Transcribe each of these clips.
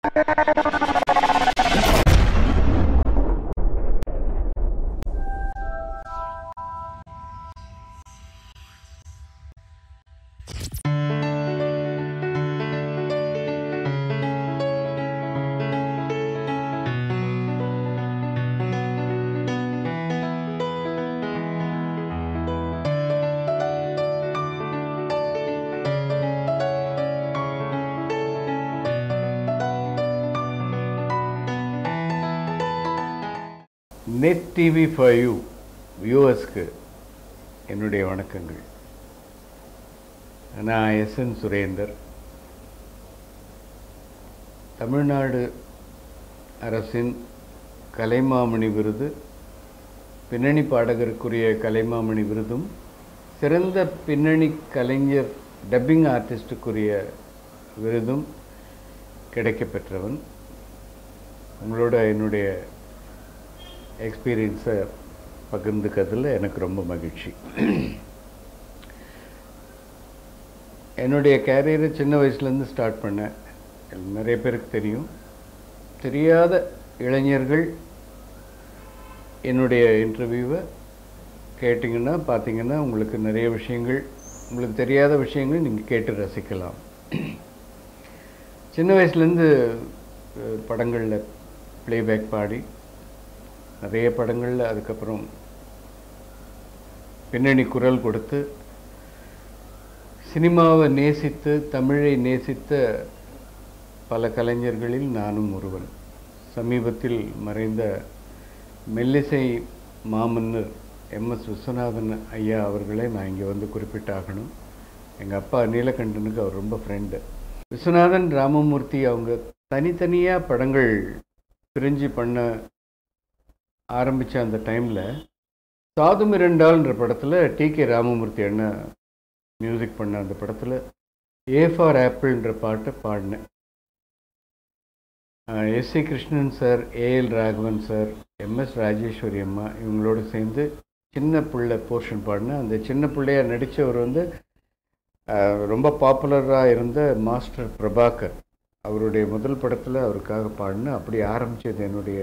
Net TV for you வியூவர்ஸ்க்கு என்னுடைய வணக்கங்கள் நான் எஸ் என் சுரேந்தர் தமிழ்நாடு அரசின் கலைமாமணி விருது பின்னணி பாடகருக்குரிய கலைமாமணி விருதும் சிறந்த பின்னணி கலைஞர் டப்பிங் ஆர்டிஸ்ட்டுக்குரிய விருதும் கிடைக்கப்பெற்றவன் உங்களோட என்னுடைய எக்ஸ்பீரியன்ஸை பகிர்ந்துக்கிறதுல எனக்கு ரொம்ப மகிழ்ச்சி என்னுடைய கேரியரை சின்ன வயசுலேருந்து ஸ்டார்ட் பண்ணேன் நிறைய பேருக்கு தெரியும் தெரியாத இளைஞர்கள் என்னுடைய இன்டர்வியூவை கேட்டிங்கன்னா பார்த்தீங்கன்னா உங்களுக்கு நிறைய விஷயங்கள் உங்களுக்கு தெரியாத விஷயங்கள் நீங்கள் கேட்டு ரசிக்கலாம் சின்ன வயசுலேருந்து படங்களில் ப்ளேபேக் பாடி நிறைய படங்களில் அதுக்கப்புறம் பின்னணி குரல் கொடுத்து சினிமாவை நேசித்து தமிழை நேசித்த பல கலைஞர்களில் நானும் ஒருவன் சமீபத்தில் மறைந்த மெல்லிசை மாமன்னர் எம்எஸ் விஸ்வநாதன் ஐயா அவர்களை நான் இங்கே வந்து குறிப்பிட்டாகணும் எங்கள் அப்பா நீலகண்டனுக்கு அவர் ரொம்ப ஃப்ரெண்டு விஸ்வநாதன் ராமமூர்த்தி அவங்க தனித்தனியாக படங்கள் பிரிஞ்சு பண்ண ஆரம்பித்த அந்த டைமில் சாதும் இரண்டாள்ன்ற படத்தில் டி கே ராமமூர்த்தி அண்ணன் மியூசிக் பண்ண அந்த படத்தில் ஏ ஃபார் ஆப்பிள்ன்ற பாட்டை பாடினேன் S C Krishnan sir AL Raghavan sir MS Rajeswari அம்மா இவங்களோட சேர்ந்து சின்ன பிள்ளை போர்ஷன் பாடினேன் அந்த சின்ன பிள்ளையாக நடித்தவர் வந்து ரொம்ப பாப்புலராக இருந்த மாஸ்டர் பிரபாகர் அவருடைய முதல் படத்தில் அவருக்காக பாடினேன் அப்படி ஆரம்பித்தது என்னுடைய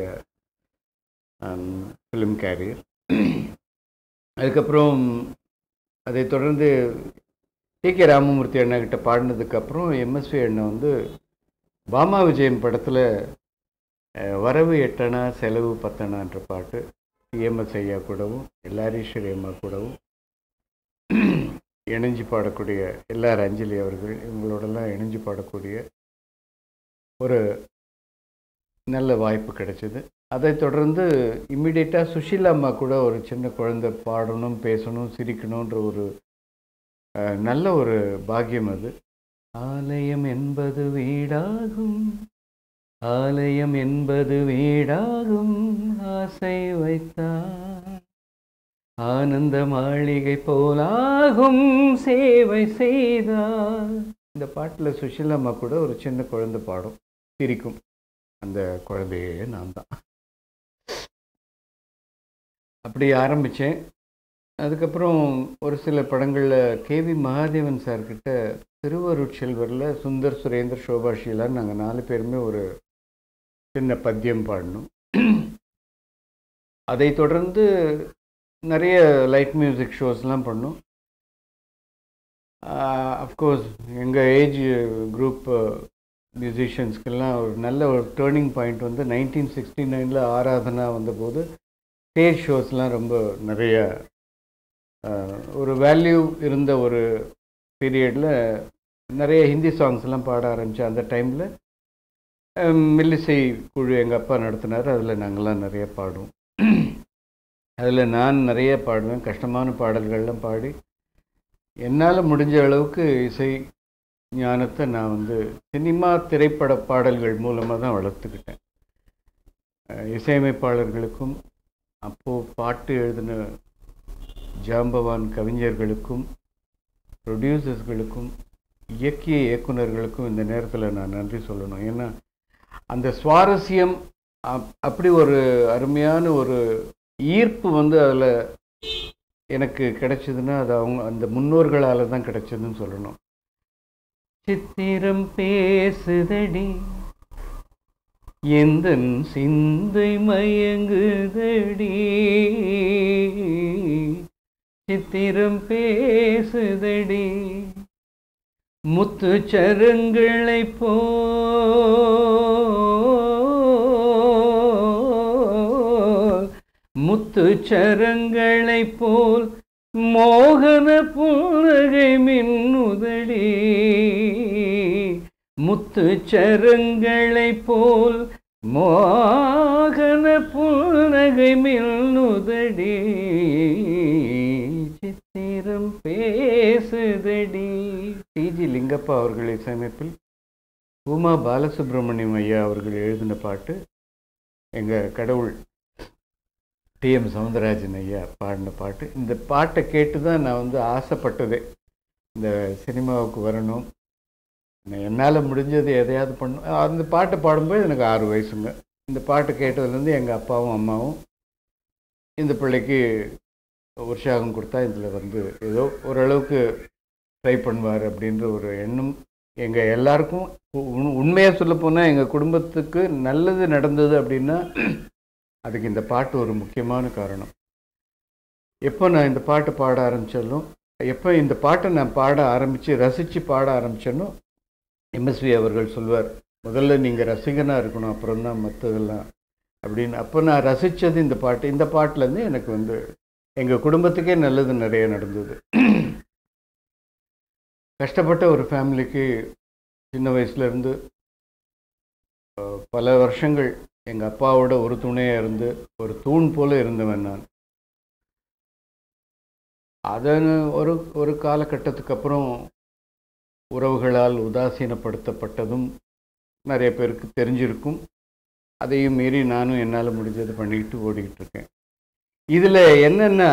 ஃபிலிம் கேரியர் அதுக்கப்புறம் அதை தொடர்ந்து டி கே ராமமூர்த்தி அண்ணாக்கிட்ட பாடினதுக்கப்புறம் எம்எஸ்வி அண்ணன் வந்து பாமா விஜயன் படத்தில் வரவு எட்டனா செலவு பத்தனான்ற பாட்டு டிஎம்எஸ் ஐயா கூடவும் எல்லாரீஸ்வரி அம்மா கூடவும் இணைஞ்சு பாடக்கூடிய எல்லார் அஞ்சலி அவர்கள் இவங்களோடலாம் இணைஞ்சு பாடக்கூடிய ஒரு நல்ல வாய்ப்பு கிடைச்சிது அதை தொடர்ந்து இம்மிடியட்டாக சுஷீலா அம்மா கூட ஒரு சின்ன குழந்தை பாடணும் பேசணும் சிரிக்கணுன்ற ஒரு நல்ல ஒரு பாக்கியம் அது ஆலயம் என்பது வீடாகும் ஆலயம் என்பது வீடாகும் ஆசை வைத்தார் ஆனந்த மாளிகை போலாகும் சேவை செய்தார் இந்த பாட்டில் சுஷீலா அம்மா கூட ஒரு சின்ன குழந்தை பாடும் சிரிக்கும் அந்த குழந்தையே நான் தான் அப்படி ஆரம்பித்தேன் அதுக்கப்புறம் ஒரு சில படங்களில் கேவி மகாதேவன் சார்கிட்ட திருவருட் செல்வரில் சுந்தர் சுரேந்தர் சோபா ஷீலான்னு நாங்கள் நாலு பேருமே ஒரு சின்ன பத்தியம் பாடினோம் அதை தொடர்ந்து நிறைய லைட் மியூசிக் ஷோஸ்லாம் பண்ணோம் அஃப்கோர்ஸ் எங்கள் ஏஜ் குரூப் மியூசிஷியன்ஸ்க்கெல்லாம் ஒரு நல்ல ஒரு டேர்னிங் பாயிண்ட் வந்து நைன்டீன் சிக்ஸ்டி நைனில் ஆராதனா வந்தபோது ஸ்டேஜ் ஷோஸ்லாம் ரொம்ப நிறைய ஒரு வேல்யூ இருந்த ஒரு பீரியடில் நிறைய ஹிந்தி சாங்ஸ்லாம் பாட ஆரம்பித்தேன் அந்த டைமில் மில்லிசை குழு எங்கள் அப்பா நடத்தினார் அதில் நாங்கள்லாம் நிறைய பாடுவோம் அதில் நான் நிறைய பாடுவேன் கஷ்டமான பாடல்கள்லாம் பாடி என்னால் முடிஞ்ச அளவுக்கு இசை ஞானத்தை நான் வந்து சினிமா திரைப்பட பாடல்கள் மூலமாக தான் வளர்த்துக்கிட்டேன் இசையமைப்பாளர்களுக்கும் அப்போது பாட்டு எழுதின ஜாம்பவான் கவிஞர்களுக்கும் ப்ரொடியூசர்ஸ்களுக்கும் இயக்கிய இயக்குநர்களுக்கும் இந்த நேரத்தில் நான் நன்றி சொல்லணும் ஏன்னா அந்த சுவாரஸ்யம் அப்படி ஒரு அருமையான ஒரு ஈர்ப்பு வந்து அதில் எனக்கு கிடைச்சதுன்னா அது அவங்க அந்த முன்னோர்களால் தான் கிடைச்சதுன்னு சொல்லணும் சித்திரம் பேசுதடி எந்தன் சிந்தை மயங்குதடி சித்திரம் பேசுதடி முத்து சரங்களை போல் முத்து சரங்களை போல் மோகன புன்னகை மின்னுதடி முத்து சரங்களை போல் மோகன புன்னகை மின்னுதடி சித்திரம் பேசுதடி டிஜி லிங்கப்பா அவர்கள் இசையமைப்பில் உமா பாலசுப்ரமணியம் ஐயா அவர்கள் எழுதின பாட்டு எங்கள் கடவுள் டிஎம் சவுந்தரராஜன் ஐயா பாடின பாட்டு இந்த பாட்டை கேட்டு தான் நான் வந்து ஆசைப்பட்டதே இந்த சினிமாவுக்கு வரணும் நான் என்னால் முடிஞ்சது எதையாவது பண்ணும் அந்த பாட்டை பாடும்போது எனக்கு ஆறு வயசுங்க இந்த பாட்டு கேட்டதுலேருந்து எங்கள் அப்பாவும் அம்மாவும் இந்த பிள்ளைக்கு உற்சாகம் கொடுத்தா இதில் வந்து ஏதோ ஓரளவுக்கு ட்ரை பண்ணுவார் அப்படின்ற ஒரு எண்ணம் எங்கள் எல்லாருக்கும் உண்மையாக சொல்லப்போனால் எங்கள் குடும்பத்துக்கு நல்லது நடந்தது அப்படின்னா அதுக்கு இந்த பாட்டு ஒரு முக்கியமான காரணம் எப்போ நான் இந்த பாட்டு பாட ஆரம்பித்தாலும் எப்போ இந்த பாட்டை நான் பாட ஆரம்பித்து ரசித்து பாட ஆரம்பித்தேனோ எம்எஸ்வி அவர்கள் சொல்வார் முதல்ல நீங்கள் ரசிகனாக இருக்கணும் அப்புறம் தான் மற்றதெல்லாம் அப்படின்னு அப்போ நான் ரசித்தது இந்த பாட்டு இந்த பாட்டிலேருந்து எனக்கு வந்து எங்கள் குடும்பத்துக்கே நல்லது நிறைய நடந்தது கஷ்டப்பட்ட ஒரு ஃபேமிலிக்கு சின்ன வயசுலேருந்து பல வருஷங்கள் எங்கள் அப்பாவோட ஒரு துணையாக இருந்து ஒரு தூண் போல் இருந்தவன் நான் அதன் ஒரு ஒரு காலகட்டத்துக்கு அப்புறம் உறவுகளால் உதாசீனப்படுத்தப்பட்டதும் நிறைய பேருக்கு தெரிஞ்சிருக்கும் அதையும் மீறி நானும் என்னால் முடிஞ்சது பண்ணிக்கிட்டு ஓடிக்கிட்டு இருக்கேன் இதில் என்னென்னா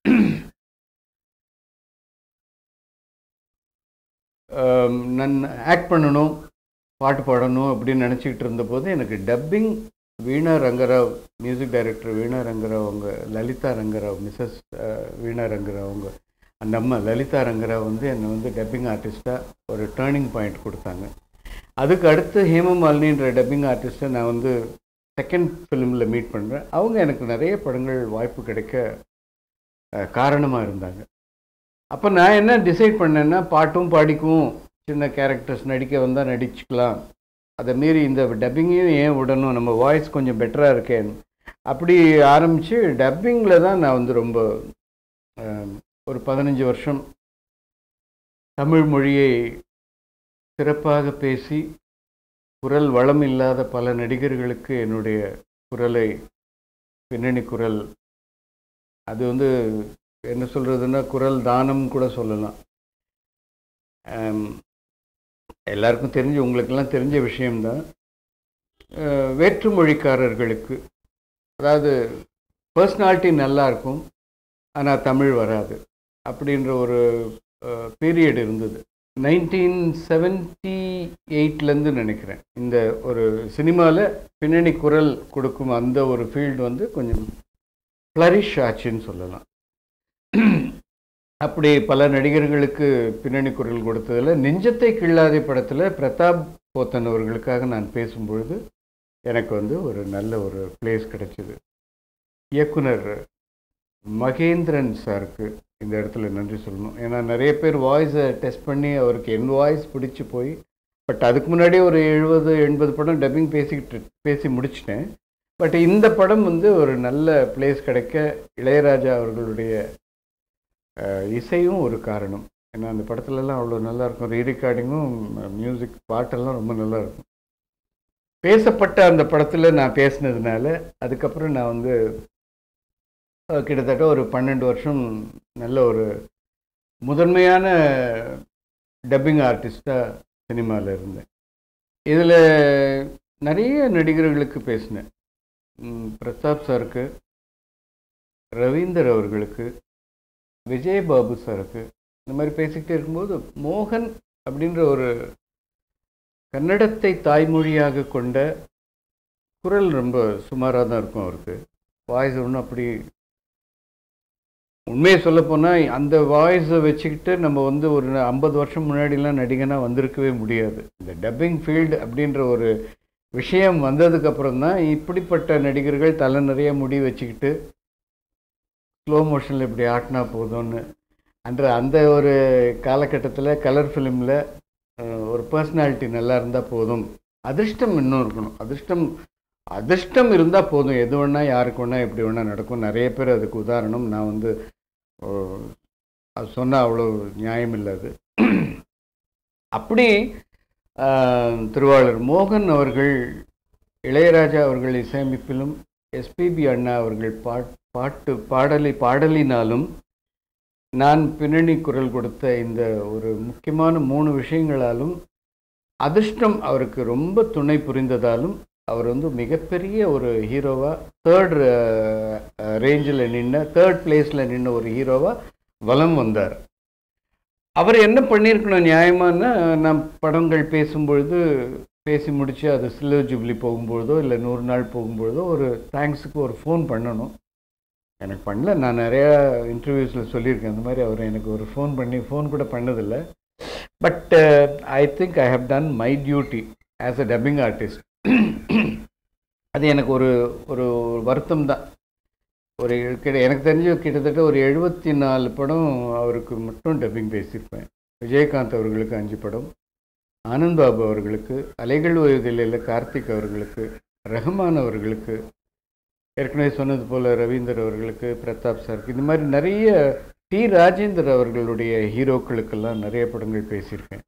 நான் ஆக்ட் பண்ணணும் பாட்டு பாடணும் அப்படின்னு நினச்சிக்கிட்டு இருந்தபோது எனக்கு dubbing Veena Rangarao music director Veena Rangarao அவங்க லலிதா ரங்கராவ் மிஸ்ஸஸ் வீணா ரங்கராவ் அவங்க அந்த அம்மா லலிதா ரங்கராவ் வந்து என்னை வந்து டப்பிங் ஆர்டிஸ்ட்டாக ஒரு டேர்னிங் பாயிண்ட் கொடுத்தாங்க அதுக்கு அடுத்து ஹேமமாலினின்ற டப்பிங் ஆர்டிஸ்ட்டை நான் வந்து செகண்ட் ஃபிலிமில் மீட் பண்ணுறேன் அவங்க எனக்கு நிறைய படங்கள் வாய்ப்பு கிடைக்க காரணமாக இருந்தாங்க அப்போ நான் என்ன டிசைட் பண்ணேன்னா பாட்டும் பாடிக்கும் சின்ன கேரக்டர்ஸ் நடிக்க வந்தால் நடிச்சுக்கலாம் அதை மீறி இந்த டப்பிங்கையும் ஏன் விடணும் நம்ம வாய்ஸ் கொஞ்சம் பெட்டராக இருக்கேன் அப்படி ஆரம்பித்து டப்பிங்கில் தான் நான் வந்து ரொம்ப ஒரு பதினஞ்சு வருஷம் தமிழ் மொழியை சிறப்பாக பேசி குரல் வளம் இல்லாத பல நடிகர்களுக்கு என்னுடைய குரலை பின்னணி குரல் அது வந்து என்ன சொல்கிறதுன்னா குரல் தானம் கூட சொல்லலாம் எல்லாருக்கும் தெரிஞ்சு உங்களுக்கெல்லாம் தெரிஞ்ச விஷயம்தான் வேற்றுமொழிக்காரர்களுக்கு அதாவது பர்சனாலிட்டி நல்லா இருக்கும் ஆனால் தமிழ் வராது அப்படின்ற ஒரு பீரியட் இருந்தது நைன்டீன் செவன்ட்டி எயிட்லேருந்து நினைக்கிறேன் இந்த ஒரு சினிமாவில் பின்னணி குரல் கொடுக்கும் அந்த ஒரு ஃபீல்டு வந்து கொஞ்சம் ஃப்ளரிஷ் ஆச்சுன்னு சொல்லலாம் அப்படி பல நடிகர்களுக்கு பின்னணி குரல் கொடுத்ததில் நெஞ்சத்தை கிள்ளாதே படத்தில் பிரதாப் போத்தன் அவர்களுக்காக நான் பேசும்பொழுது எனக்கு வந்து ஒரு நல்ல ஒரு பிளேஸ் கிடைச்சிது இயக்குனர் மகேந்திரன் சாருக்கு இந்த இடத்துல நன்றி சொல்லணும் ஏன்னா நிறைய பேர் வாய்ஸை டெஸ்ட் பண்ணி அவருக்கு என் வாய்ஸ் பிடிச்சி போய் பட் அதுக்கு முன்னாடியே ஒரு எழுபது எண்பது படம் டப்பிங் பேசிக்கிட்டு பேசி முடிச்சிட்டேன் பட் இந்த படம் வந்து ஒரு நல்ல பிளேஸ் கிடைக்க இளையராஜா அவர்களுடைய இசையும் ஒரு காரணம் ஏன்னா அந்த படத்துலலாம் அவ்வளோ நல்லாயிருக்கும் ரீ ரெக்கார்டிங்கும் மியூசிக் பாட்டெல்லாம் ரொம்ப நல்லாயிருக்கும் பேசப்பட்ட அந்த படத்தில் நான் பேசினதுனால அதுக்கப்புறம் நான் வந்து கிட்டத்தட்ட ஒரு பன்னெண்டு வருஷம் நல்ல ஒரு முதன்மையான டப்பிங் ஆர்டிஸ்டாக சினிமாவில் இருந்தேன் இதில் நிறைய நடிகர்களுக்கு பேசினேன் பிரதாப் சாருக்கு ரவீந்தர் அவர்களுக்கு விஜயபாபு சாருக்கு இந்த மாதிரி பேசிக்கிட்டே இருக்கும்போது மோகன் அப்படின்ற ஒரு கன்னடத்தை தாய்மொழியாக கொண்ட குரல் ரொம்ப சுமாராக தான் இருக்கும் அவருக்கு வாய்ஸ் ஒன்றும் அப்படி உண்மையை சொல்லப்போனால் அந்த வாய்ஸை வச்சுக்கிட்டு நம்ம வந்து ஒரு ஐம்பது வருஷம் முன்னாடிலாம் நடிகனாக வந்திருக்கவே முடியாது இந்த டப்பிங் ஃபீல்டு அப்படின்ற ஒரு விஷயம் வந்ததுக்கப்புறம் தான் இப்படிப்பட்ட நடிகர்கள் தலை நிறைய முடி வச்சுக்கிட்டு ஸ்லோ மோஷனில் இப்படி ஆட்டினா போதும்னு அன்ற அந்த ஒரு காலகட்டத்தில் கலர் ஃபிலிமில் ஒரு பர்சனாலிட்டி நல்லா இருந்தால் போதும் அதிர்ஷ்டம் இன்னும் இருக்கணும் அதிர்ஷ்டம் அதிர்ஷ்டம் இருந்தால் போதும் எது வேணா யாருக்கு வேணா எப்படி வேணா நடக்கும் நிறைய பேர் அதுக்கு உதாரணம் நான் வந்து ஓ, அது சொன்னால் அவ்வளோ நியாயம் இல்லை அது அப்படி ஆஹ், திருவாளர் மோகன் அவர்கள் இளையராஜா அவர்கள் இசையமைப்பிலும் எஸ்பிபி அண்ணா அவர்கள் பாட் பாட்டு பாடலை பாடலினாலும் நான் பின்னணி குரல் கொடுத்த இந்த ஒரு முக்கியமான மூணு விஷயங்களாலும் அதிர்ஷ்டம் அவருக்கு ரொம்ப துணை புரிந்ததாலும் அவர் வந்து மிகப்பெரிய ஒரு ஹீரோவாக தேர்ட் ரேஞ்சில் நின்ன தேர்ட் பிளேஸில் நின்ன ஒரு ஹீரோவாக வலம் வந்தார் அவர் என்ன பண்ணியிருக்கணும் நியாயமான நம் படங்கள் பேசும்பொழுது பேசி முடித்து அது சில்வர் ஜூப்ளி போகும்பொழுதோ இல்லை நூறு நாள் போகும்பொழுதோ ஒரு தேங்க்ஸுக்கு ஒரு ஃபோன் பண்ணணும் எனக்கு பண்ணல நான் நிறையா இன்டர்வியூஸில் சொல்லியிருக்கேன் அந்த மாதிரி அவர் எனக்கு ஒரு ஃபோன் பண்ணி ஃபோன் கூட பண்ணதில்லை but I think I have done my duty as a dubbing artist அது எனக்கு ஒரு ஒரு வருத்தம் தான் ஒரு கிட்ட எனக்கு தெரிஞ்சு கிட்டத்தட்ட ஒரு எழுபத்தி நாலு படம் அவருக்கு மட்டும் டப்பிங் பேசியிருப்பேன் விஜயகாந்த் அவர்களுக்கு அஞ்சு படம் ஆனந்த் பாபு அவர்களுக்கு அலைகள் ஓய்வதில் கார்த்திக் அவர்களுக்கு ரஹ்மான் அவர்களுக்கு ஏற்கனவே சொன்னது போல் ரவீந்தர் அவர்களுக்கு பிரதாப் சாருக்கு இந்த மாதிரி நிறைய டி ராஜேந்தர் அவர்களுடைய ஹீரோக்களுக்கெல்லாம் நிறைய படங்கள் பேசியிருக்கேன்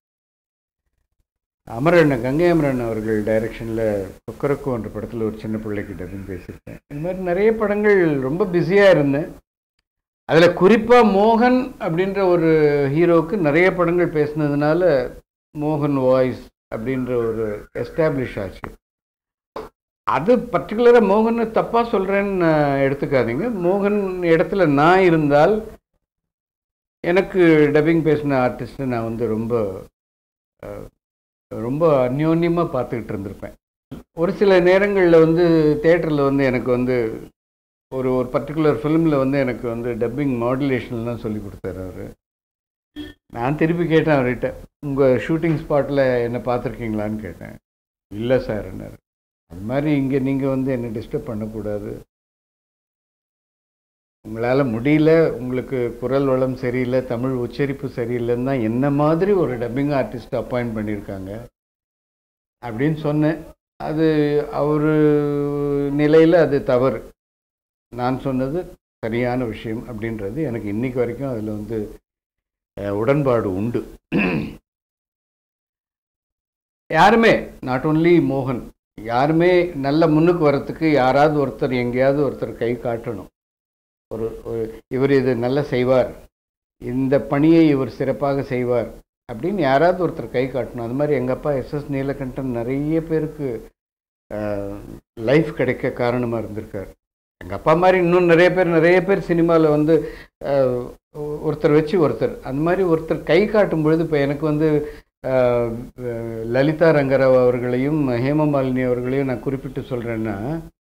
அமரண்ணன் கங்கை அமரன் அவர்கள் டைரக்ஷனில் கொக்கரக்கோ என்ற படத்தில் ஒரு சின்ன பிள்ளைக்கு டப்பிங் பேசியிருக்கேன் இந்த மாதிரி நிறைய படங்கள் ரொம்ப பிஸியாக இருந்தேன் அதில் குறிப்பாக மோகன் அப்படின்ற ஒரு ஹீரோவுக்கு நிறைய படங்கள் பேசினதுனால மோகன் வாய்ஸ் அப்படின்ற ஒரு எஸ்டாப்ளிஷ் ஆச்சு அது பர்டிகுலராக மோகனை தப்பாக சொல்கிறேன்னு எடுத்துக்காதீங்க மோகன் இடத்துல நான் இருந்தால் எனக்கு டப்பிங் பேசின ஆர்டிஸ்ட்டை நான் வந்து ரொம்ப அஹ், ரொம்ப அந்யோன்யமாக பார்த்துக்கிட்டு இருந்திருப்பேன் ஒரு சில நேரங்களில் வந்து தேட்டரில் வந்து எனக்கு வந்து ஒரு ஒரு பர்டிகுலர் ஃபிலிமில் வந்து எனக்கு வந்து டப்பிங் மாடுலேஷன்லாம் சொல்லி கொடுத்தாரு அவர் நான் திருப்பி கேட்டேன் அவர்கிட்ட உங்கள் ஷூட்டிங் ஸ்பாட்டில் என்னை பார்த்துருக்கீங்களான்னு கேட்டேன் இல்லை சார் என்னார் அது மாதிரி இங்கே நீங்கள் வந்து என்னை டிஸ்டர்ப் பண்ணக்கூடாது உங்களால் முடியல உங்களுக்கு குரல் வளம் சரியில்லை தமிழ் உச்சரிப்பு சரியில்லைன்னு தான் என்ன மாதிரி ஒரு டப்பிங் ஆர்டிஸ்ட் அப்பாயிண்ட் பண்ணியிருக்காங்க அப்படின்னு சொன்னேன் அது அவர் நிலையில் அது தவறு நான் சொன்னது சரியான விஷயம் அப்படின்றது எனக்கு இன்னைக்கு வரைக்கும் அதில் வந்து அஹ், உடன்பாடு உண்டு யாருமே நாட் ஓன்லி மோகன் யாருமே நல்ல முன்னுக்கு வரத்துக்கு யாராவது ஒருத்தர் எங்கேயாவது ஒருத்தர் கை காட்டணும் ஒரு ஒரு இவர் இது நல்லா செய்வார் இந்த பணியை இவர் சிறப்பாக செய்வார் அப்படின்னு யாராவது ஒருத்தர் கை காட்டணும் அது மாதிரி எங்கள் அப்பா எஸ்எஸ் நீலகண்டன் நிறைய பேருக்கு லைஃப் கிடைக்க காரணமாக இருந்திருக்கார் எங்கள் அப்பா மாதிரி இன்னும் நிறைய பேர் நிறைய பேர் சினிமாவில் வந்து அஹ், ஒருத்தர் வச்சு ஒருத்தர் அந்த மாதிரி ஒருத்தர் கை காட்டும் பொழுது இப்போ எனக்கு வந்து அஹ், லலிதா ரங்கராவ் அவர்களையும் ஹேமமாலினி அவர்களையும் நான் குறிப்பிட்டு சொல்கிறேன்னா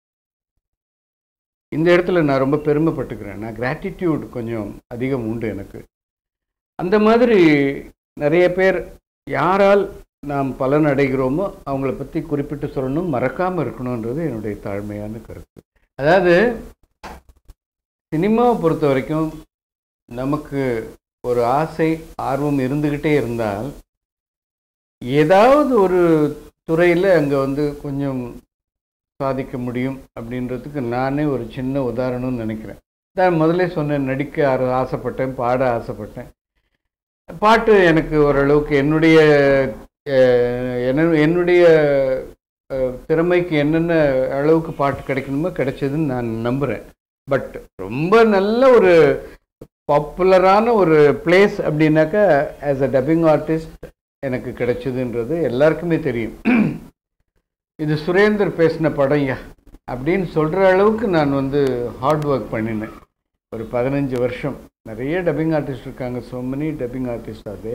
இந்த இடத்துல நான் ரொம்ப பெருமைப்பட்டுக்கிறேன் நான் கிராட்டிடியூட் கொஞ்சம் அதிகம் உண்டு எனக்கு அந்த மாதிரி நிறைய பேர் யாரால் நாம் பலன் அடைகிறோமோ அவங்கள பற்றி குறிப்பிட்டு சொல்லணும் மறக்காமல் இருக்கணுன்றது என்னுடைய தாழ்மையான கருத்து அதாவது சினிமாவை பொறுத்த வரைக்கும் நமக்கு ஒரு ஆசை ஆர்வம் இருந்துக்கிட்டே இருந்தால் ஏதாவது ஒரு துறையில் அங்கே வந்து கொஞ்சம் சாதிக்க முடியும் அப்படின்றதுக்கு நானே ஒரு சின்ன உதாரணம்னு நினைக்கிறேன் தான் முதல்ல சொன்னேன் நடிக்க ஆர- ஆசைப்பட்டேன் பாட ஆசைப்பட்டேன் பாட்டு எனக்கு ஓரளவுக்கு என்னுடைய அஹ், என்ன- என்னுடைய அஹ், திறமைக்கு என்னென்ன அளவுக்கு பாட்டு கிடைக்கணுமோ கிடைச்சதுன்னு நான் நம்புகிறேன் பட் ரொம்ப நல்ல ஒரு பாப்புலரான ஒரு பிளேஸ் அப்படின்னாக்கா ஆஸ் அ டப்பிங் ஆர்டிஸ்ட் எனக்கு கிடைச்சதுன்றது எல்லாருக்குமே தெரியும் இது சுரேந்தர் பேசின படம்யா அப்படின்னு சொல்கிற அளவுக்கு நான் வந்து ஹார்ட் ஒர்க் பண்ணினேன் ஒரு பதினஞ்சு வருஷம் நிறைய டப்பிங் ஆர்டிஸ்ட் இருக்காங்க so many டப்பிங் ஆர்டிஸ்ட் அது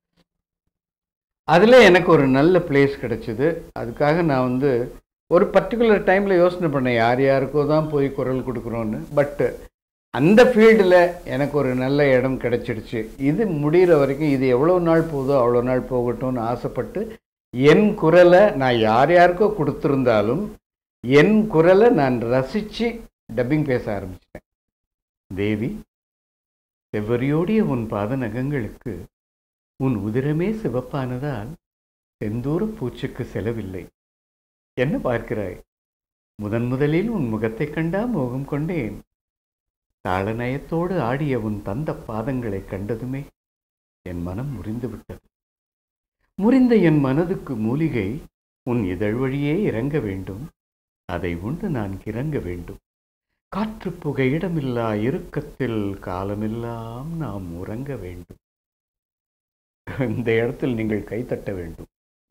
அதில் எனக்கு ஒரு நல்ல பிளேஸ் கிடைச்சிது அதுக்காக நான் வந்து ஒரு பர்டிகுலர் டைமில் யோசனை பண்ணேன் யார் யாருக்கோ தான் போய் குரல் கொடுக்குறோன்னு பட்டு அந்த ஃபீல்டில் எனக்கு ஒரு நல்ல இடம் கிடைச்சிடுச்சு இது முடிகிற வரைக்கும் இது எவ்வளோ நாள் போதோ அவ்வளோ நாள் போகட்டும்னு ஆசைப்பட்டு என் குரலை நான் யார் யாருக்கோ கொடுத்துருந்தாலும் என் குரலை நான் ரசித்து டப்பிங் பேச ஆரம்பிச்சிட்டேன் தேவி செவ்வரியோடிய உன் பாத நகங்களுக்கு உன் உதிரமே சிவப்பானதால் செந்தூர பூச்சுக்கு செலவில்லை என்ன பார்க்கிறாய் முதன் முதலில் உன் முகத்தைக் கண்டா மோகம் கொண்டேன் தாளநயத்தோடு ஆடிய உன் தந்த பாதங்களைக் கண்டதுமே என் மனம் முறிந்து விட்டது முறிந்த என் மனதுக்கு மூலிகை உன் இதழ் வழியே இறங்க வேண்டும் அதை உண்டு நான் கிறங்க வேண்டும் காற்று புகை இடமில்லா இறுக்கத்தில் காலமெல்லாம் நாம் உறங்க வேண்டும் இந்த இடத்தில் நீங்கள் கைத்தட்ட வேண்டும்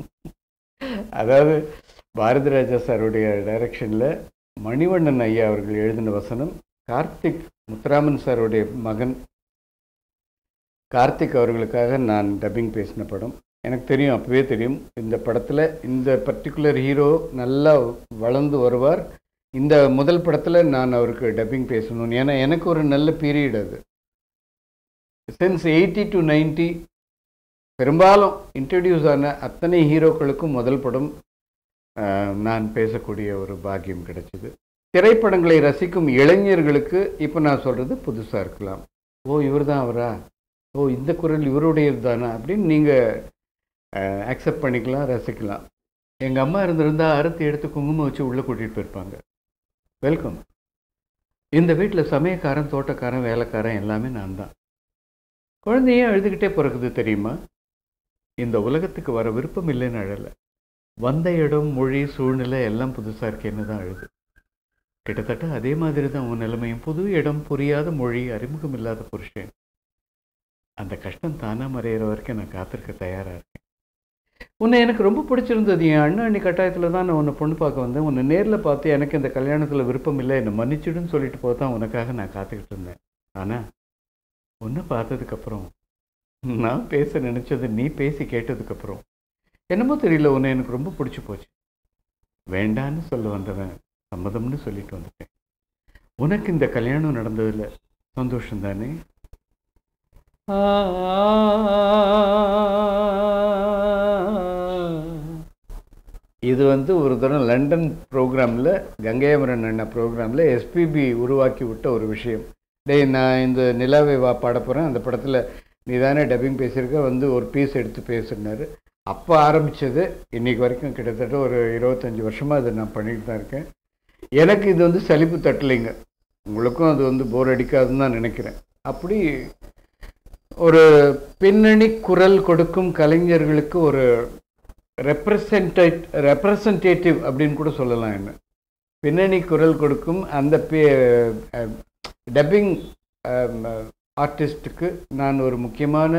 அதாவது பாரதி ராஜா சாருடைய டைரக்ஷனில் மணிவண்ணன் ஐயா அவர்கள் எழுதின வசனம் கார்த்திக் முத்துராமன் சாருடைய மகன் கார்த்திக் அவர்களுக்காக நான் டப்பிங் பேசின படம் எனக்கு தெரியும் அப்பவே தெரியும் இந்த படத்தில் இந்த பர்டிகுலர் ஹீரோ நல்லா வளர்ந்து வருவார் இந்த முதல் படத்தில் நான் அவருக்கு டப்பிங் பேசணும் ஏன்னா எனக்கு ஒரு நல்ல பீரியட் அது சின்ஸ் எயிட்டி டு நைன்ட்டி பெரும்பாலும் இன்ட்ரடியூஸ் ஆன அத்தனை ஹீரோக்களுக்கும் முதல் படம் ஆஹ், நான் பேசக்கூடிய ஒரு பாக்கியம் கிடைச்சிது திரைப்படங்களை ரசிக்கும் இளைஞர்களுக்கு இப்போ நான் சொல்கிறது புதுசாக இருக்கலாம் ஓ இவர் தான் அவரா ஓ இந்த குரல் இவருடையது தானா அப்படின்னு நீங்கள் அக்செப்ட் பண்ணிக்கலாம் ரசிக்கலாம் எங்கள் அம்மா இருந்திருந்தா அறுத்து எடுத்து குங்குமம் வச்சு உள்ளே கூட்டிகிட்டு போயிருப்பாங்க வெல்கம் இந்த வீட்டில் சமயக்காரன் தோட்டக்காரன் வேலைக்காரன் எல்லாமே நான் தான் குழந்தைய அழுதுகிட்டே பிறகுது தெரியுமா இந்த உலகத்துக்கு வர விருப்பம் இல்லைன்னு அழலை வந்த இடம் மொழி சூழ்நிலை எல்லாம் புதுசாக இருக்கேன்னு தான் அழுது கிட்டத்தட்ட அதே மாதிரி தான் உன் நிலைமையும் புது இடம் புரியாத மொழி அறிமுகம் இல்லாத புருஷன் அந்த கஷ்டம் தானாக மறையிற வரைக்கும் நான் காத்திருக்க தயாராக இருக்கேன் உன்னை எனக்கு ரொம்ப பிடிச்சிருந்தது என் அண்ணா அண்ணி கட்டாயத்தில் தான் நான் உன்னை பொண்ணு பார்க்க வந்தேன் உன்னை நேரில் பார்த்து எனக்கு இந்த கல்யாணத்தில் விருப்பம் இல்லை என்னை மன்னிச்சிடுன்னு சொல்லிட்டு போதான் உனக்காக நான் காத்துக்கிட்டு இருந்தேன் ஆனால் உன்னை பார்த்ததுக்கப்புறம் நான் பேச நினச்சது நீ பேசி கேட்டதுக்கப்புறம் என்னமோ தெரியல உன்னை எனக்கு ரொம்ப பிடிச்சி போச்சு வேண்டான்னு சொல்ல வந்தவன் சம்மதம்னு சொல்லிட்டு வந்துட்டேன் உனக்கு இந்த கல்யாணம் நடந்ததில் சந்தோஷம் தானே இது வந்து ஒரு தரம் லண்டன் ப்ரோக்ராமில் கங்கையமரன் அண்ணா ப்ரோக்ராமில் எஸ்பிபி உருவாக்கி விட்ட ஒரு விஷயம் டேய் நான் இந்த நிலாவை வா பாட போகிறேன் அந்த படத்தில் நீ தானே டப்பிங் பேசியிருக்க வந்து ஒரு பீஸ் எடுத்து பேசுனாரு அப்போ ஆரம்பித்தது இன்னைக்கு வரைக்கும் கிட்டத்தட்ட ஒரு இருபத்தஞ்சி வருஷமாக அதை நான் பண்ணிட்டு தான் இருக்கேன் எனக்கு இது வந்து சலிப்பு தட்டலைங்க உங்களுக்கும் அது வந்து போர் அடிக்காதுன்னு தான் நினைக்கிறேன் அப்படி ஒரு பின்னணி குரல் கொடுக்கும் கலைஞர்களுக்கு ஒரு ரெப்ரசன்டேட் ரெப்ரசன்டேட்டிவ் அப்படின்னு கூட சொல்லலாம் என்ன பின்னணி குரல் கொடுக்கும் அந்த டப்பிங் ஆர்டிஸ்ட்டுக்கு நான் ஒரு முக்கியமான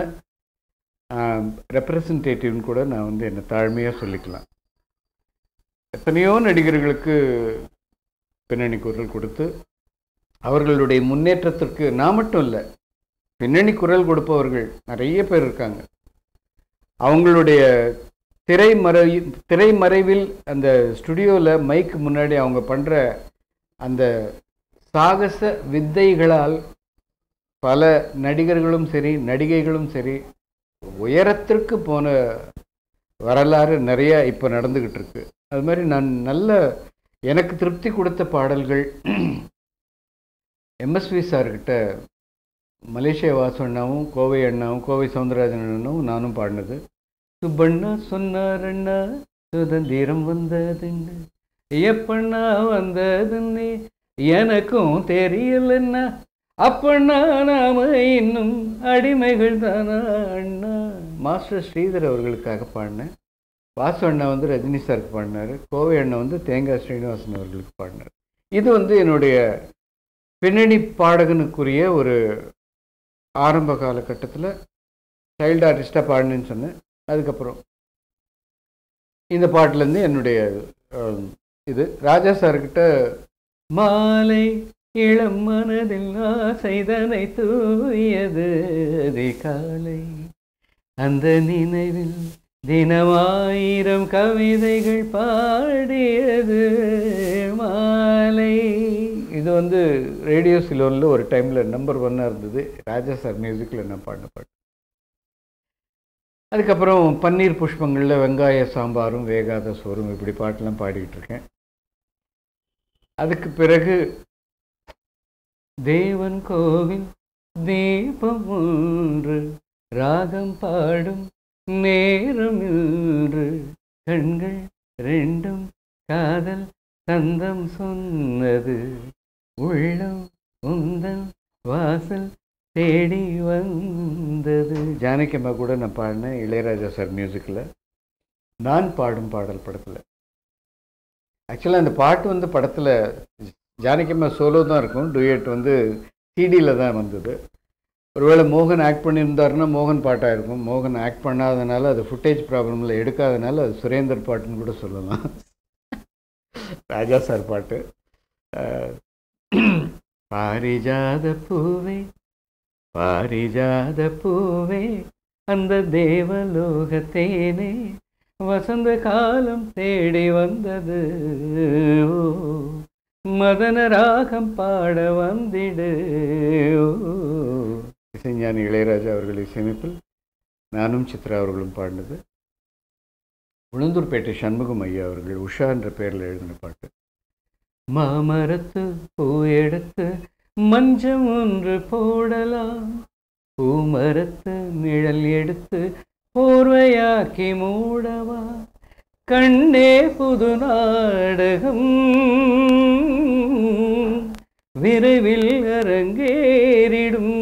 ரெப்ரசன்டேட்டிவ்னு கூட நான் வந்து என்னை தாழ்மையாக சொல்லிக்கலாம் எத்தனையோ நடிகர்களுக்கு பின்னணி குரல் கொடுத்து அவர்களுடைய முன்னேற்றத்திற்கு நான் மட்டும் இல்லை பின்னணி குரல் கொடுப்பவர்கள் நிறைய பேர் இருக்காங்க அவங்களுடைய திரைமறை திரைமறைவில் அந்த ஸ்டுடியோவில் மைக்கு முன்னாடி அவங்க பண்ணுற அந்த சாகச வித்தைகளால் பல நடிகர்களும் சரி நடிகைகளும் சரி உயரத்திற்கு போன வரலாறு நிறைய இப்போ நடந்துக்கிட்டு இருக்கு அது மாதிரி நான் நல்ல எனக்கு திருப்தி கொடுத்த பாடல்கள் எம்எஸ்வி சார்கிட்ட மலேசியா வாசு அண்ணாவும் கோவை அண்ணாவும் கோவை சவுந்தரராஜன் அண்ணாவும் நானும் பாடினது சுப்பண்ணா சொன்னார் அண்ணா சுதந்திரம் வந்ததுன்னு எப்பண்ணா வந்ததுன்னு எனக்கும் தெரியலன்னா அப்பண்ணா நாம இன்னும் அடிமைகள் தானா அண்ணா மாஸ்டர் ஸ்ரீதர் அவர்களுக்காக பாடினேன் வாசு அண்ணா வந்து ரஜினி சாருக்கு பாடினார் கோவை அண்ணா வந்து தேங்காய் ஸ்ரீனிவாசன் அவர்களுக்கு பாடினார் இது வந்து என்னுடைய பின்னணி பாடகனுக்குரிய ஒரு ஆரம்ப காலகட்டத்தில் சைல்டு ஆர்டிஸ்டாக பாடினேன்னு சொன்னேன் அதுக்கப்புறம் இந்த பாட்டிலேருந்து என்னுடைய அஹ், இது ராஜா சார்கிட்ட மாலை இளம் மனதில் ஆசைதனை தூயது அதிகாலை அந்த நினைவில் தினமாயிரம் கவிதைகள் பாடியது மாலை இது வந்து ரேடியோ சிலோனில் ஒரு டைமில் நம்பர் ஒன்னாக இருந்தது ராஜா சார் மியூசிக்கில் நான் பாடின பாட்டு அதுக்கப்புறம் பன்னீர் புஷ்பங்களில் வெங்காய சாம்பாரும் வேகாத சோறும் இப்படி பாட்டெல்லாம் பாடிக்கிட்டு இருக்கேன் அதுக்கு பிறகு தேவன் கோவில் தீபம் ஒன்று ராகம் பாடும் நேரம் இன்று கண்கள் ரெண்டும் காதல் சந்தம் சொன்னது உள்ளம் உந்தன் வாசல் தேடி வந்தது ஜானகியம்மா கூட நான் பாடினேன் இளையராஜா சார் மியூசிக்கில் நான் பாடும் பாடல் படத்தில் ஆக்சுவலாக அந்த பாட்டு வந்து படத்தில் ஜானகியம்மா சோலோ தான் இருக்கும் டூயட் வந்து சிடியில் தான் வந்தது ஒருவேளை மோகன் ஆக்ட் பண்ணியிருந்தாருன்னா மோகன் பாட்டாக இருக்கும் மோகன் ஆக்ட் பண்ணாதனால அது ஃபுட்டேஜ் ப்ராப்ளமில் எடுக்காதனால அது சுரேந்தர் பாட்டுன்னு கூட சொல்லலாம் ராஜா சார் பாட்டு அஹ், பாரிஜாத பூவே பாரிஜாத பூவே அந்த தேவலோகத்தேனே வசந்த காலம் தேடி வந்தது ஓ, மதன ராகம் பாட வந்திடு ஓ. இசைஞானி இளையராஜா அவர்கள் இசையமைப்பில் நானும் சித்ரா அவர்களும் பாடினது உளுந்தூர்பேட்டை சண்முகம் ஐயா அவர்கள் உஷா என்ற பெயரில் எழுதின பாட்டு மாமரத்து பூ எடுத்து மஞ்சம் ஒன்று போடலாம் பூமரத்து நிழல் எடுத்து போர்வையாக்கி மூடவா கண்ணே புது நாடகம் விரைவில் அரங்கேறிடும்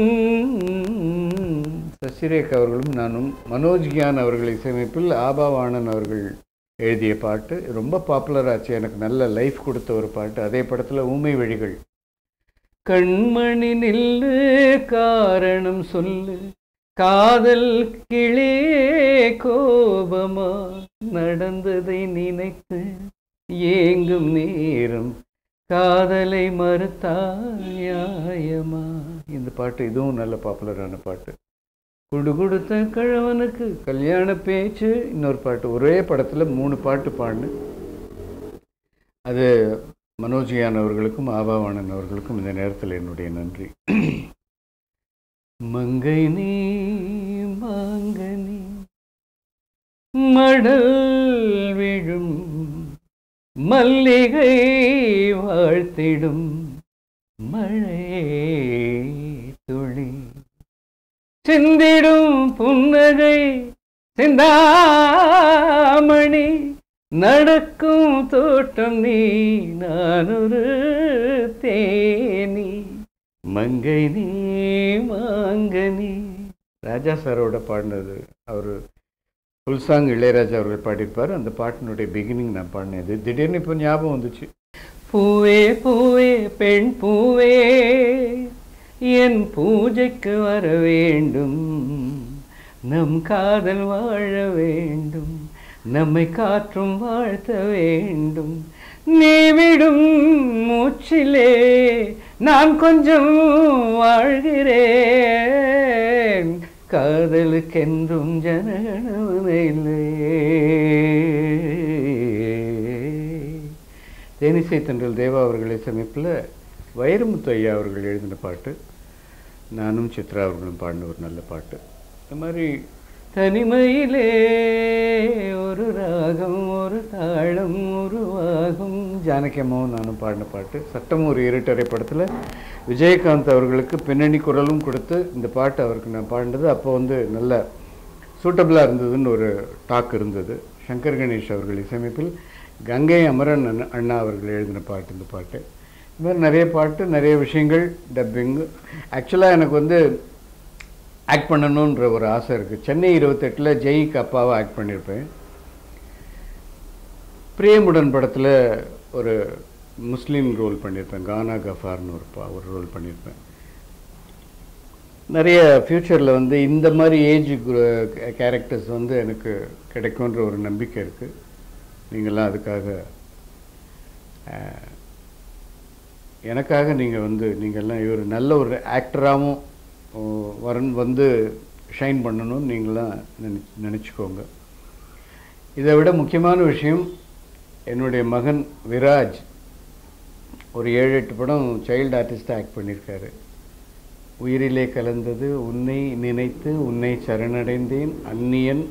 சசிரேகா அவர்களும் நானும் மனோஜ் கியான் அவர்கள் இசையமைப்பில் ஆபாவாணன் அவர்கள் எழுதிய பாட்டு ரொம்ப பாப்புலர் ஆச்சு எனக்கு நல்ல லைஃப் கொடுத்த ஒரு பாட்டு அதே படத்தில் ஊமை வழிகள் கண்மணி நில்லு காரணம் சொல்லு காதல் கிளே கோபமா நடந்ததை நினைத்து ஏங்கும் நேரம் காதலை மறுத்தாயமா இந்த பாட்டு இதுவும் நல்ல பாப்புலரான பாட்டு குடு கொடுத்த கிழவனுக்கு கல்யாண பேச்சு இன்னொரு பாட்டு ஒரே படத்தில் மூணு பாட்டு பாடினு அது மனோஜியான் அவர்களுக்கும் ஆபாவாணன் அவர்களுக்கும் இந்த நேரத்தில் என்னுடைய நன்றி மங்கை நீ மாங்கனி மடல் விழும் மல்லிகை வாழ்த்திடும் மழை துளி சிந்திடும் புன்னகை சிந்தாமணி நடக்கும் தோட்டம் நீ நானொரு தேனி மங்கை நீ மாங்கனி ராஜா சாரோட பாடினது அவர் ஃபுல் சாங் இளையராஜா அவர்கள் பாடியிருப்பார் அந்த பாட்டினுடைய பிகினிங் நான் பாடினது திடீர்னு இப்போ ஞாபகம் வந்துச்சு பூவே பூவே பெண் பூவே என் பூஜைக்கு வர வேண்டும் நம் காதல் வாழ வேண்டும் நம்மை காற்றும் வாழ்த்த வேண்டும் நீ விடும் மூச்சிலே நான் கொஞ்சம் வாழ்கிறேன் காதலுக்கென்றும் ஜனகணவன இல்லையே தேனிசை தென்றல் தேவா அவர்களை சமைப்பில் வைரமுத்து ஐயா அவர்கள் எழுதின பாட்டு நானும் சித்ரா அவர்களும் பாடின ஒரு நல்ல பாட்டு இந்த மாதிரி தனிமையிலே ஒரு ராகம் ஒரு தாளம் உருவாகும் ஜானகியம்மாவும் நானும் பாடின பாட்டு சட்டம் ஒரு இருட்டரை படத்தில் விஜயகாந்த் அவர்களுக்கு பின்னணி குரலும் கொடுத்து இந்த பாட்டு அவருக்கு நான் பாடினது அப்போ வந்து நல்ல சூட்டபிளாக இருந்ததுன்னு ஒரு டாக் இருந்தது சங்கர் கணேஷ் அவர்கள் இசையமைப்பில் கங்கை அமரன் அண்ணா- அண்ணா அவர்கள் எழுதின பாட்டு இந்த பாட்டு இந்த மாதிரி நிறைய பாட்டு நிறைய விஷயங்கள் டப்பிங் ஆக்சுவலாக எனக்கு வந்து ஆக்ட் பண்ணணுன்ற ஒரு ஆசை இருக்குது சென்னை இருபத்தெட்டில் ஜெய்க்கு அப்பாவை ஆக்ட் பண்ணியிருப்பேன் பிரேமுடன் படத்தில் ஒரு முஸ்லீம் ரோல் பண்ணியிருப்பேன் கானா கஃபார்னு ஒரு பா ஒரு ரோல் பண்ணியிருப்பேன் நிறைய ஃப்யூச்சரில் வந்து இந்த மாதிரி ஏஜ் கேரக்டர்ஸ் வந்து எனக்கு கிடைக்குன்ற ஒரு நம்பிக்கை இருக்குது நீங்கள்லாம் அதுக்காக அஹ், எனக்காக நீங்கள் வந்து நீங்கள்லாம் இவர் நல்ல ஒரு ஆக்டராகவும் வரன் வந்து ஷைன் பண்ணணும்னு நீங்களாம் நினை நினச்சிக்கோங்க இதை விட முக்கியமான விஷயம் என்னுடைய மகன் விராஜ் ஒரு ஏழு எட்டு படம் சைல்டு ஆர்டிஸ்டாக ஆக்ட் பண்ணியிருக்காரு உயிரிலே கலந்தது உன்னை நினைத்து உன்னை சரணடைந்தேன் அந்நியன்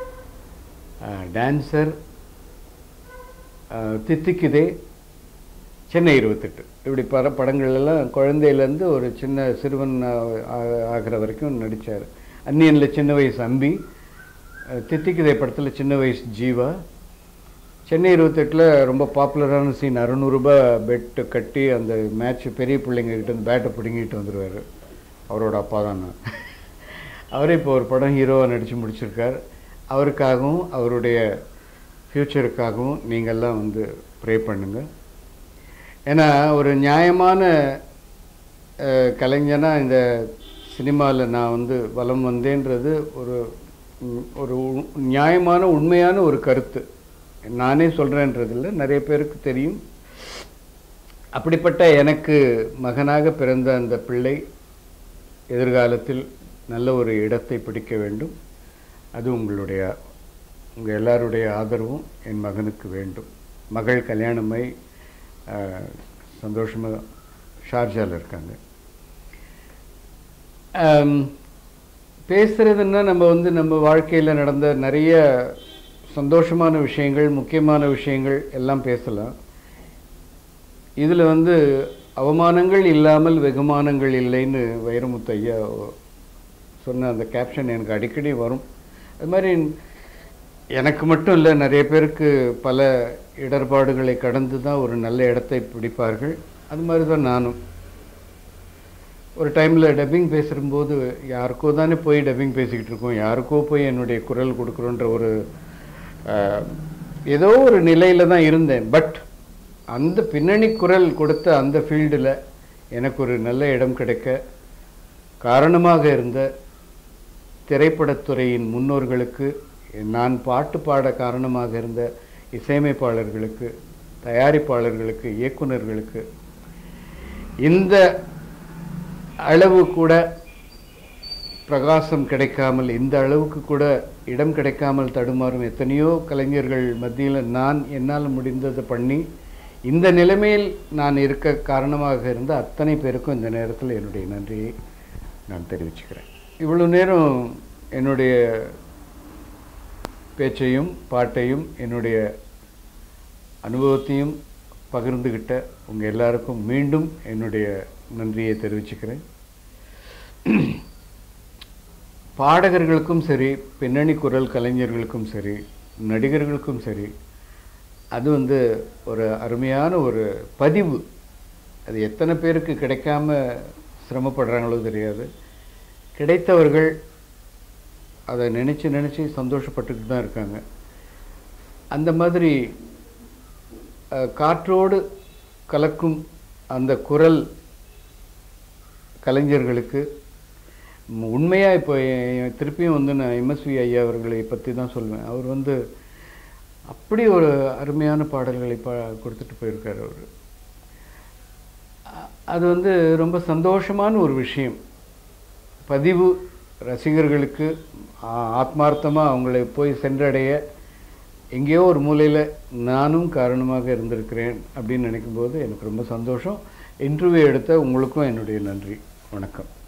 டான்சர் தித்திக்குதே சென்னை இருபத்தெட்டு இப்படி பல படங்கள் எல்லாம் குழந்தையிலேருந்து ஒரு சின்ன சிறுவன் ஆ- ஆ- ஆகிற வரைக்கும் நடித்தார் அந்நியனில் சின்ன வயசு அம்பி அஹ், தித்திக்குதே படத்தில் சின்ன வயசு ஜீவா சென்னை இருபத்தெட்டில் ரொம்ப பாப்புலரான சீன் அறநூறுபா பெட்டு கட்டி அந்த மேட்ச் பெரிய பிள்ளைங்க கிட்ட இருந்து பேட்டை பிடுங்கிட்டு வந்துடுவார் அவரோட அப்பா தான் நான் அவரே இப்போ ஒரு படம் ஹீரோவாக நடித்து முடிச்சிருக்கார் அவருக்காகவும் அவருடைய ஃப்யூச்சருக்காகவும் நீங்கள்லாம் வந்து ப்ரே பண்ணுங்கள் ஏன்னா ஒரு நியாயமான அஹ், கலைஞனா இந்த சினிமாவில் நான் வந்து வலம் வந்தேன்றது ஒரு ம், ஒரு உ- நியாயமான உண்மையான ஒரு கருத்து நானே சொல்கிறேன்றதில்ல நிறைய பேருக்கு தெரியும் அப்படிப்பட்ட எனக்கு மகனாக பிறந்த அந்த பிள்ளை எதிர்காலத்தில் நல்ல ஒரு இடத்தை பிடிக்க வேண்டும் அது உங்களுடைய உங்கள் எல்லாருடைய ஆதரவும் என் மகனுக்கு வேண்டும் மகள் கல்யாணமாய் சந்தோஷமாக ஷார்ஜாவில் இருக்காங்க ஆம், பேசுறதுன்னா நம்ம வந்து நம்ம வாழ்க்கையில் நடந்த நிறைய சந்தோஷமான விஷயங்கள் முக்கியமான விஷயங்கள் எல்லாம் பேசலாம் இதில் வந்து அவமானங்கள் இல்லாமல் வெகுமானங்கள் இல்லைன்னு வைரமுத்து ஐயா சொன்ன அந்த கேப்ஷன் எனக்கு அடிக்கடி வரும் அது மாதிரி எனக்கு மட்டும் இல்லை நிறைய பேருக்கு பல இடர்பாடுகளை கடந்து தான் ஒரு நல்ல இடத்தை பிடிப்பார்கள் அது மாதிரி தான் நானும் ஒரு டைமில் டப்பிங் பேசும்போது யாருக்கோ தானே போய் டப்பிங் பேசிக்கிட்டு இருக்கோம் யாருக்கோ போய் என்னுடைய குரல் கொடுக்குறோன்ற ஒரு அஹ், ஏதோ ஒரு நிலையில் தான் இருந்தேன் பட் அந்த பின்னணி குரல் கொடுத்த அந்த ஃபீல்டில் எனக்கு ஒரு நல்ல இடம் கிடைக்க காரணமாக இருந்த திரைப்படத்துறையின் முன்னோர்களுக்கு நான் பாட்டு பாட காரணமாக இருந்த இசையமைப்பாளர்களுக்கு தயாரிப்பாளர்களுக்கு இயக்குனர்களுக்கு இந்த அளவு கூட பிரகாசம் கிடைக்காமல் இந்த அளவுக்கு கூட இடம் கிடைக்காமல் தடுமாறும் எத்தனையோ கலைஞர்கள் மத்தியில் நான் என்னால் முடிந்ததை பண்ணி இந்த நிலைமையில் நான் இருக்க காரணமாக இருந்த அத்தனை பேருக்கும் இந்த நேரத்தில் என்னுடைய நன்றியை நான் தெரிவிச்சுக்கிறேன் இவ்வளோ நேரம் என்னுடைய பேச்சையும் பாட்டையும் என்னுடைய அனுபவத்தையும் பகிர்ந்துக்கிட்ட உங்கள் எல்லாருக்கும் மீண்டும் என்னுடைய நன்றியை தெரிவிச்சுக்கிறேன் பாடகர்களுக்கும் சரி பின்னணி குரல் கலைஞர்களுக்கும் சரி நடிகர்களுக்கும் சரி அது வந்து ஒரு அருமையான ஒரு பதிவு அது எத்தனை பேருக்கு கிடைக்காம சிரமப்படுறாங்களோ தெரியாது கிடைத்தவர்கள் அதை நினச்சி நினச்சி சந்தோஷப்பட்டுக்கிட்டு தான் இருக்காங்க அந்த மாதிரி அஹ், காற்றோடு கலக்கும் அந்த குரல் கலைஞர்களுக்கு உண்மையாக இப்போ எ- திருப்பியும் வந்து நான் எம்எஸ்வி ஐயா அவர்களை பற்றி தான் சொல்லுவேன் அவர் வந்து அப்படி ஒரு அருமையான பாடல்களை பா கொடுத்துட்டு போயிருக்கார் அவர் அ- அது வந்து ரொம்ப சந்தோஷமான ஒரு விஷயம் பதிவு ரசிகர்களுக்கு ஆ- ஆத்மார்த்தமா அவங்களை போய் சென்றடைய எங்கேயோ ஒரு மூலையில் நானும் காரணமாக இருந்திருக்கிறேன் அப்படின்னு நினைக்கும்போது எனக்கு ரொம்ப சந்தோஷம் இன்டர்வியூ எடுத்த உங்களுக்கும் என்னுடைய நன்றி வணக்கம்